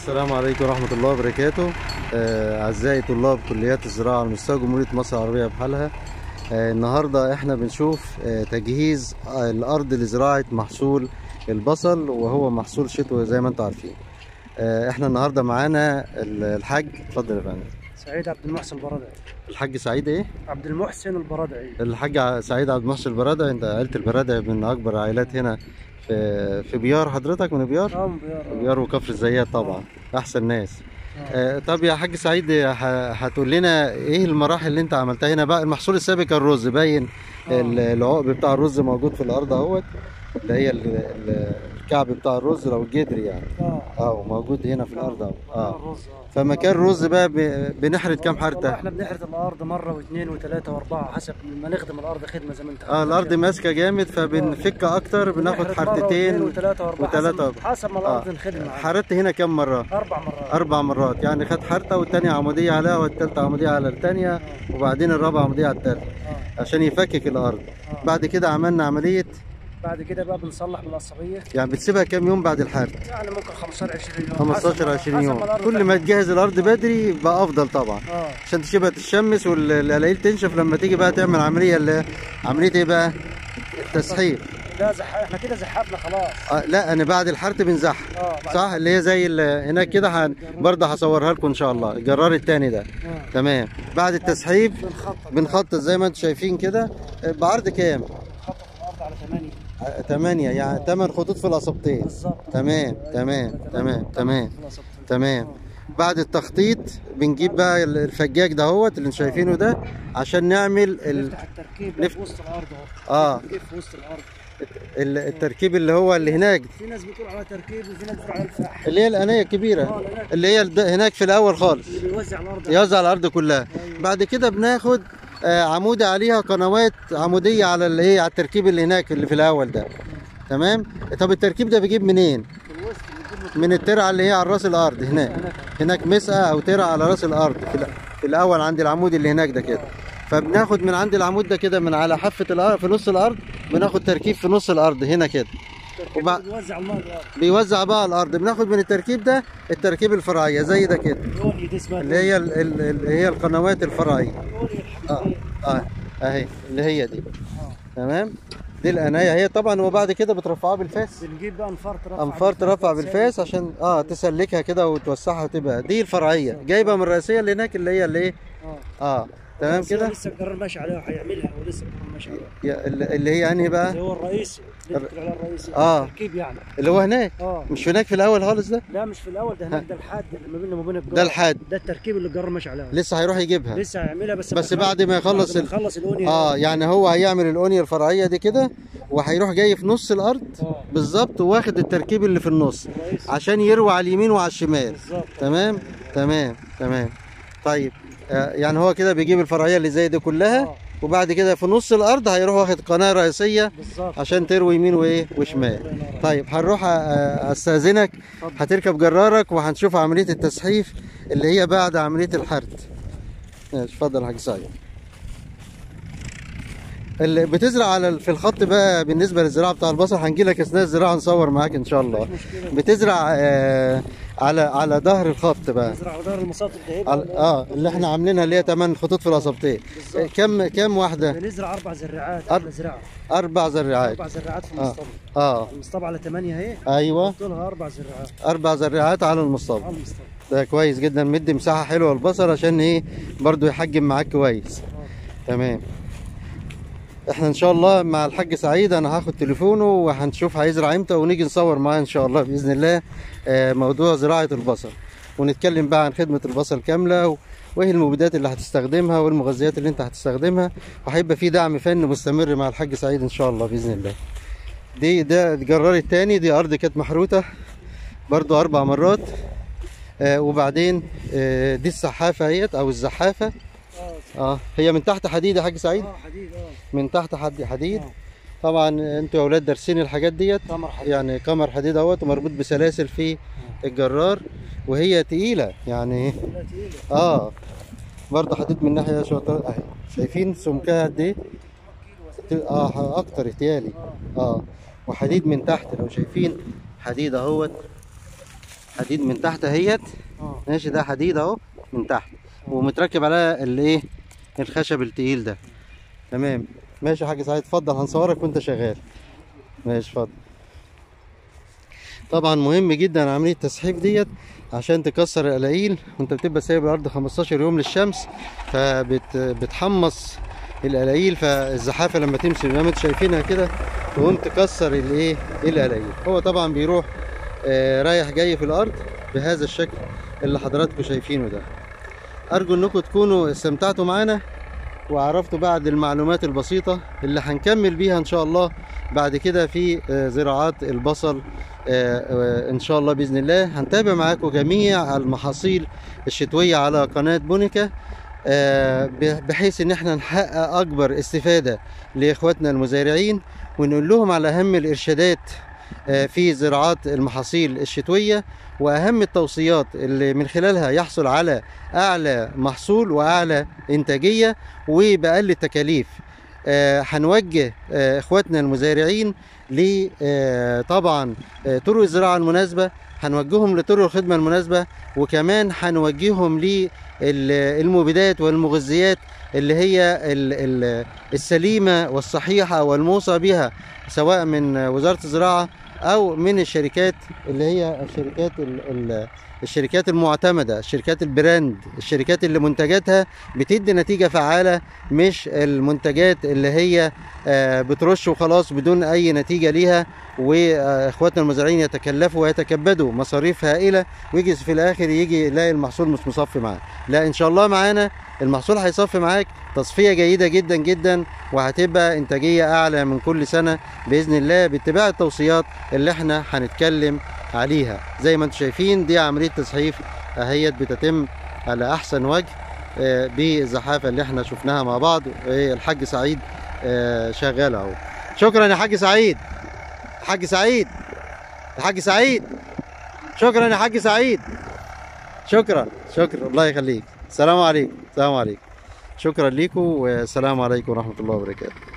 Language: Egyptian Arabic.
السلام عليكم ورحمة الله وبركاته آه، أعزائي طلاب كليات الزراعة على مستوى جمهورية مصر العربية بحالها آه، النهاردة احنا بنشوف آه، تجهيز آه، الأرض لزراعة محصول البصل وهو محصول شتوي زي ما انتم عارفين آه، احنا النهاردة معانا ال- الحاج اتفضل يا فندم سعيد عبد المحسن البرادعي الحاج سعيد ايه؟ عبد المحسن البرادعي الحاج ع- سعيد عبد المحسن البرادة انت عائلة البرادة من أكبر العائلات هنا في في بيار حضرتك من بيار؟ اه بيار بيار وكفر الزيات طبعا أحسن ناس آه، طب يا حاج سعيد ه- هتقول لنا ايه المراحل اللي انت عملتها هنا بقى المحصول السابق كان الرز باين آه. ال- العقب بتاع الرز موجود في الارض اهوت اللي هي ال- ال- الكعب بتاع الرز لو الجدر يعني اه اه موجود هنا في الارض اهو اه الرز اه فمكان الرز بقى ب- بنحرد كام والله حرته احنا بنحرث الارض مره واثنين وثلاثه واربعه حسب ما نخدم الارض خدمه زي ما انت اه عارف. الارض ماسكه جامد فبنفك اكتر بناخد بنحرث مرة واثنين حرتين وثلاثه واربعه وثلاثة. حسب, حسب ما الارض نخدم معاها. حردت هنا كام مره اربع مرات اربع مرات يعني خد حرته والتانية عموديه عليها والتالتة عموديه على التانية وبعدين الرابعه عموديه على التالتة اه عشان يفكك الارض آه. بعد كده عملنا عمليه بعد كده بقى بنصلح بالقصبيه يعني بتسيبها كام يوم بعد الحرث يعني ممكن 15 20 يوم 15 حسب ما- 20 حسب يوم ما الأرض كل ما تحمل. تجهز الارض بدري يبقى افضل طبعا اه عشان تسيبها تشمس والقلايل تنشف لما تيجي بقى تعمل عمليه اللي عمليه ايه بقى التسحيب ده زح... احنا كده زحفنا خلاص آه لا انا بعد الحرث بنزح اه بعد- صح اللي هي زي ال- هناك كده هن... برضه هصورها لكم ان شاء الله الجرار التاني ده اه تمام بعد التسحيب بنخطط بنخطط زي ما انتم شايفين كده آه، بعرض كام بنخطط الارض على 8 8 يعني 8 خطوط في القصبتين بالظبط تمام تمام تمام تمام خلاص. تمام بعد التخطيط بنجيب بقى الفجاج دهوت اللي انتم شايفينه ده عشان نعمل ال... نفتح التركيب نفت- في وسط الارض اهو اه تركيب في وسط الارض ال- التركيب اللي هو اللي هناك في ناس بتقول على تركيب وفي ناس بتقول على الفحم اللي هي الانيه اه الكبيره اللي هناك اللي هي الد- هناك في الاول خالص اللي بيوزع الارض يوزع على الارض كلها أيوة. بعد كده بناخد آه، عمودة عليها قنوات عمودية على اللي هي على التركيب اللي هناك اللي في الأول ده تمام طب التركيب ده بيجيب منين؟ في الوسط بيجيب من الترعة اللي هي على راس الأرض هناك هناك هناك مسقة أو ترعة على راس الأرض في, الأ- في الأول عند العمود اللي هناك ده كده فبناخد من عند العمود ده كده من على حافة الأرض في نص الأرض بناخد تركيب في نص الأرض هنا كده التركيب وبع- بيوزع الماء الارض بيوزع بقى على الأرض بناخد من التركيب ده التركيب الفرعية زي ده كده دوني دي اسمها اللي هي ال- ال- اللي هي القنوات الفرعية دوني اه الحديدية. اه اهي اللي هي دي اه تمام دي القنايه هي طبعا وبعد كده بترفعها بالفاس بنجيب بقى انفار ترفع انفار ترفع بالفاس عشان اه تسلكها كده وتوسعها وتبقى دي الفرعيه جايبه من الرئيسيه اللي هناك اللي هي الايه اه اه تمام بس هو كده لسه القرار ماشي عليها وهيعملها ولسه القرار ماشي عليها يا- اللي اللي هي انهي اللي بقى هو الرئيسي اللي بتقول عليه الرئيسي آه. التركيب يعني اللي هو هناك اه مش هناك في الاول خالص ده لا مش في الاول ده هناك ده الحاد اللي ما بيننا وما بين الجار ده الحاد ده التركيب اللي الجار ماشي عليها لسه هيروح يجيبها لسه هيعملها بس بس بعد ما يخلص بعد ال- ما يخلص الاونيا اه يعني هو هيعمل الاونيه الفرعيه دي كده وهيروح جاي في نص الارض اه بالظبط واخد التركيب اللي في النص الرئيسي عشان يروي على اليمين وعلى الشمال بالظبط تمام تمام تمام طيب آه، يعني هو كده بيجيب الفرعيه اللي زي دي كلها اه وبعد كده في نص الارض هيروح واخد قناه رئيسيه بالظبط عشان تروي يمين وايه وشمال الله ينور عليك. طيب هنروح آه، استاذنك اتفضل. هتركب جرارك وهنشوف عمليه التسحيف اللي هي بعد عمليه الحرث ماشي اتفضل يا حاج سعيد اللي بتزرع على ال- في الخط بقى بالنسبه للزراعه بتاع البصل هنجي لك اثناء الزراعه نصور معاك ان شاء الله مفيش مشكله بتزرع آه، على على ظهر الخط بقى نزرع دار المصاطب ده على- اه اللي احنا عاملينها اللي هي 8 خطوط في القصبتين بالظبط. كم كم واحده بنزرع اربع زراعات أر- احلى زراعه اربع زراعات اربع زراعات في اه المصطبه اه المصطبه على 8 اهي ايوه قلت لها اربع زراعات اربع زراعات على المصطبه على المصطبه ده كويس جدا مدي مساحه حلوه للبصل عشان ايه برضو يحجم معاك كويس آه. تمام احنا ان شاء الله مع الحاج سعيد انا هاخد تليفونه وهنشوف هيزرع امتى ونيجي نصور معاه ان شاء الله باذن الله آه، موضوع زراعه البصل ونتكلم بقى عن خدمه البصل كامله و- وايه المبيدات اللي هتستخدمها والمغذيات اللي انت هتستخدمها وهيبقى في دعم فني مستمر مع الحاج سعيد ان شاء الله باذن الله دي ده الجرار التاني دي ارض كانت محروته برضو اربع مرات آه وبعدين آه دي السحافه اهيت او الزحافه اه اه هي من تحت حديد يا حاج سعيد اه حديد اه من تحت حد حديد آه. طبعا انتوا يا اولاد دارسين الحاجات ديت تمر حديد يعني كمر حديد اهوت ومربوط بسلاسل في الجرار وهي تقيله يعني لا تقيله اه برضه حديد من ناحيه شويه اهي شايفين سمكها قد ايه اه اكتر احتيالي اه اه وحديد من تحت لو شايفين حديد اهوت حديد من تحت اهيت اه ماشي ده حديد اهو من تحت ومتركب على الايه الخشب التقيل ده تمام ماشي يا حاج سعيد اتفضل هنصورك وانت شغال ماشي اتفضل طبعا مهم جدا عمليه التسحيب ديت عشان تكسر القلاقيل وانت بتبقى سايب الارض 15 يوم للشمس فبتحمص القلاقيل فالزحافه لما تمشي زي ما انتم شايفينها كده تقوم تكسر الايه القلاقيل هو طبعا بيروح آه، رايح جاي في الارض بهذا الشكل اللي حضراتكم شايفينه ده ارجو انكم تكونوا استمتعتوا معانا وعرفتوا بعض المعلومات البسيطة اللي هنكمل بيها ان شاء الله بعد كده في آه، زراعات البصل آه، آه، ان شاء الله باذن الله هنتابع معاكم جميع المحاصيل الشتوية على قناة بونيكا آه، ب- بحيث ان احنا نحقق اكبر استفادة لاخواتنا المزارعين ونقول لهم على اهم الارشادات آه، في زراعات المحاصيل الشتوية واهم التوصيات اللي من خلالها يحصل على اعلى محصول واعلى انتاجيه وباقل التكاليف آه، هنوجه آه، اخواتنا المزارعين ل آه، طبعا آه، طرق الزراعه المناسبه هنوجههم لطرق الخدمه المناسبه وكمان هنوجههم للمبيدات والمغذيات اللي هي ال- ال- السليمه والصحيحه والموصى بها سواء من وزاره الزراعه او من الشركات اللي هي الشركات ال- ال- الشركات المعتمده الشركات البراند الشركات اللي منتجاتها بتدي نتيجه فعاله مش المنتجات اللي هي آه، بترش وخلاص بدون اي نتيجه ليها واخواتنا المزارعين يتكلفوا ويتكبدوا مصاريف هائله ويجي في الاخر يجي يلاقي المحصول مش مصفي معاه لا ان شاء الله معانا المحصول هيصفي معاك تصفيه جيده جدا جدا وهتبقى انتاجيه اعلى من كل سنه باذن الله باتباع التوصيات اللي احنا هنتكلم عليها زي ما انتم شايفين دي عمليه تسحيف اهيت بتتم على احسن وجه آه، بالزحافه اللي احنا شفناها مع بعض الحاج سعيد آه، شغال اهو شكرا يا حاج سعيد حاج سعيد يا حاج سعيد شكرا يا حاج سعيد شكرا شكرا الله يخليك السلام عليكم السلام عليكم شكرا لكم والسلام عليكم ورحمه الله وبركاته